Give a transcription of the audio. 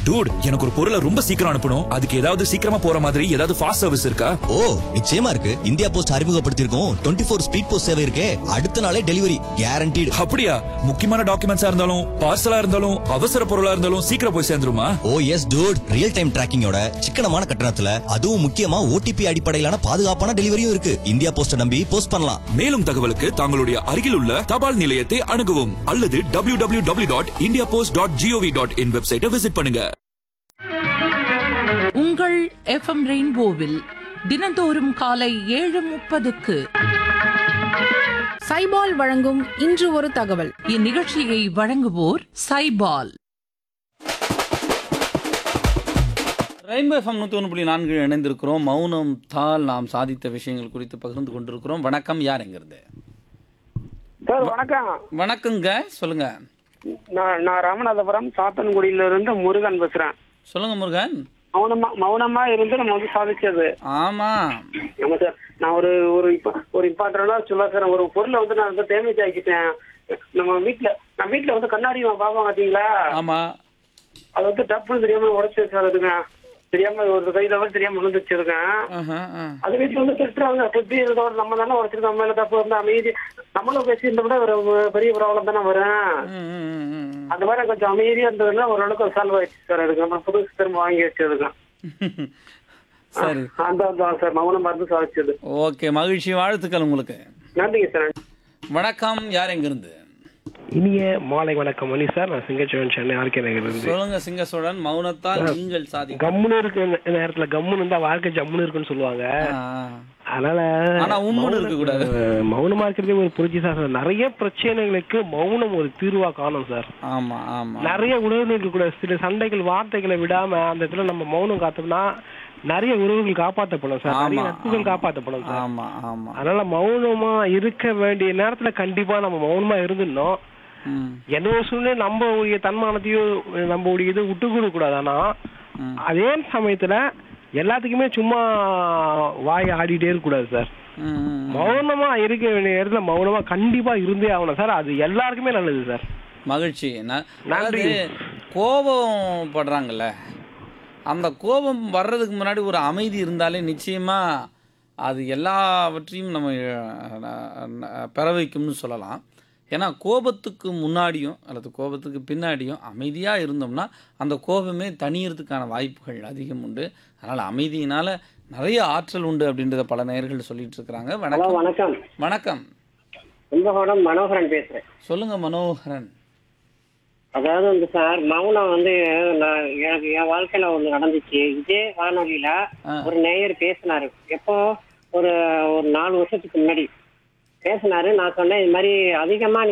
Dude எனக்கு ஒரு பொருளை ரொம்ப சீக்கிரம் அனுப்பணும் அதுக்கு ஏதாவது சீக்கிரமா போற மாதிரி ஏதாவது ஃபாஸ்ட் சர்வீஸ் இருக்கா ஓ நிச்சயமா இருக்கு இந்தியா போஸ்ட் அறிமுகப்படுத்தியிருக்கோம் டுவெண்ட்டி ஃபோர் ஸ்பீட் போஸ்ட் சேவை இருக்கே அடுத்த நாளே டெலிவரி கேரண்டீடு அப்படியா முக்கியமான டாக்குமெண்ட்ஸா இருந்தாலும் பார்சலா இருந்தாலும் அவசர பொருளா இருந்தாலும் சீக்கிரம் போய் சேர்ந்துருமா oh yes dude real time டிராக்கிங்கோட சிக்கனமான கட்டணத்துல அதுவும் முக்கியமா ஓடிபி அடிப்படையிலான பாதுகாப்பான டெலிவரியும் இருக்கு இந்தியா போஸ்ட நம்பி போஸ்ட் பண்ணலாம் மேலும் தகவலுக்கு தங்களுடைய அருகில் உள்ள தபால் நிலையத்தை அணுகவும் அல்லது W W W dot India post dot GOV dot in வெப்சைட்டை விசிட் பண்ணுங்க உங்கள் எஃப்எம் ரெயின்போவில் தினந்தோறும் காலை ஏழு முப்பதுக்கு சைபால் வழங்கும் இன்று ஒரு தகவல் இந்நிகழ்ச்சியை வழங்குவோர் சைபால் ரெயின்போ எஃப்எம் நூற்றி ஒன்று புள்ளி நான்கு இணைந்திருக்கிறோம் மௌனம் தால் நாம் சாதித்த விஷயங்கள் குறித்து பகிர்ந்து கொண்டிருக்கிறோம் வணக்கம் யார் எங்கிறது சார் வணக்கம் வணக்கங்க சொல்லுங்க நான் நான் ராமநாதபுரம் சாத்தன்குடியில இருந்து முருகன் பேசுறேன் சொல்லுங்க முருகன் மௌனமா மௌனமா இருந்து நம்ம வந்து சாதிச்சது ஆமா ஆமா சார் நான் ஒரு ஒரு இப்ப- ஒரு இம்பார்ட்டண்டா சொல்ல சார் ஒரு பொருளை வந்து நான் வந்து டேமேஜ் ஆக்கிட்டேன் நம்ம வீட்ல நான் வீட்ல வந்து கண்ணாடி பாப்போம் பாத்தீங்களா ஆமா அது வந்து டப்புன்னு தெரியாம உடச்சு சார் அதுங்க தெரியாம ஒரு கையில வந்து தெரியாம விழுந்துச்சு இருக்கேன் ஆஹா, ஆ. அது வீட்டுல வந்து திட்டுறாங்க திட்டி இருந்தோட நம்ம தானே உடச்சிருக்கோம் மேல தப்பு வந்து அமைதி நம்மளும் பேசியிருந்த விட ஒரு பெரிய ப்ராப்ளம் தானே வரும் ம், ம், ம், ம். அந்த மாதிரி கொஞ்சம் அமைதியா இருந்ததுன்னா ஓரளவுக்கு சால்வ் ஆயிடுச்சு சார் அதுக்கு நம்ம புதுசு திரும்ப வாங்கி வச்சதுக்கு சரி அந்த தான் சார் மௌனம் மருந்து சாதிச்சது ஓகே மகிழ்ச்சி வாழ்த்துக்கள் உங்களுக்கு நன்றிங்க சார் வணக்கம் யார் எங்கிருந்து இனிய மாலை வணக்கம் மணி சார் நான் சிங்கச்சோழன் சென்னை ஆர்கே நகர்ல இருந்து சொல்லுங்க சிங்கசோழன் மௌனத்தால் நீங்கள் சாதி கம்முன்னு இருக்க நே- நேரத்துல கம்முன்னு இருந்தா வாழ்க்கை ஜம்முன்னு இருக்குன்னு சொல்லுவாங்க ஆ, அதனால ஆனா உம்முன்னு இருக்க கூடாது அஹ், மௌனமா இருக்கிறதே ஒரு புரட்சி தான் சார் நிறைய பிரச்சனைகளுக்கு மௌனம் ஒரு தீர்வா காணும் சார் ஆமா ஆமா நிறைய உறவுகளுக்கு கூட சில சண்டைகள் வார்த்தைகளை விடாம அந்த இடத்துல நம்ம மௌனம் காத்தோம்னா நிறைய உறவுகள் காப்பாற்றப்படும் சார் நிறைய ஆமா, நட்புகள் ஆமா. காப்பாற்றப்படும் சார் ஆமா ஆமா அதனால மௌனமா இருக்க வேண்டிய நேரத்துல கண்டிப்பா நம்ம மௌனமா இருந்துடணும் ம், எந்த ஒரு சூழ்நிலை நம்ம உடைய தன்மானத்தையும் நம்ம உடைய இதை விட்டு கொடுக்க கூடாது ஆனா ம். அதே சமயத்துல எல்லாத்துக்குமே சும்மா வாய் ஆடிட்டே இருக்க கூடாது சார் ம், ம். மௌனமா இருக்க வேண்டிய இடத்துல மௌனமா கண்டிப்பா இருந்தே ஆகணும் சார் அது எல்லாருக்குமே நல்லது சார் மகிழ்ச்சி ந- நன்றி. அதாவது கோபம் படுறாங்கல்ல அந்த கோபம் வர்றதுக்கு முன்னாடி ஒரு அமைதி இருந்தாலே நிச்சயமா அது எல்லாவற்றையும் நம்ம அஹ், அஹ், பெற வைக்கும்னு சொல்லலாம் ஏன்னா கோபத்துக்கு முன்னாடியும் அல்லது கோபத்துக்கு பின்னாடியும் அமைதியாக இருந்தோம்னா அந்த கோபமே தணியறதுக்கான வாய்ப்புகள் அதிகம் உண்டு அதனால் அமைதியினால நிறைய ஆற்றல் உண்டு அப்படின்றத பல நேயர்கள் சொல்லிட்டு இருக்கிறாங்க ஹலோ வணக்கம் வணக்கம் வணக்கம் கும்பகோணம் மனோகரன் பேசுறேன் சொல்லுங்க மனோகரன் அதாவது வந்து சார் மௌனம் வந்து நான் எனக்கு என் வாழ்க்கையில ஒண்ணு நடந்துச்சு இதே வானொலியில ஆ. ஒரு நேயர் பேசினாரு எப்போ ஒரு ஒரு நாலு வருஷத்துக்கு முன்னாடி பேசினாரு நான் சொன்னேன் இது மாதிரி அதிகமா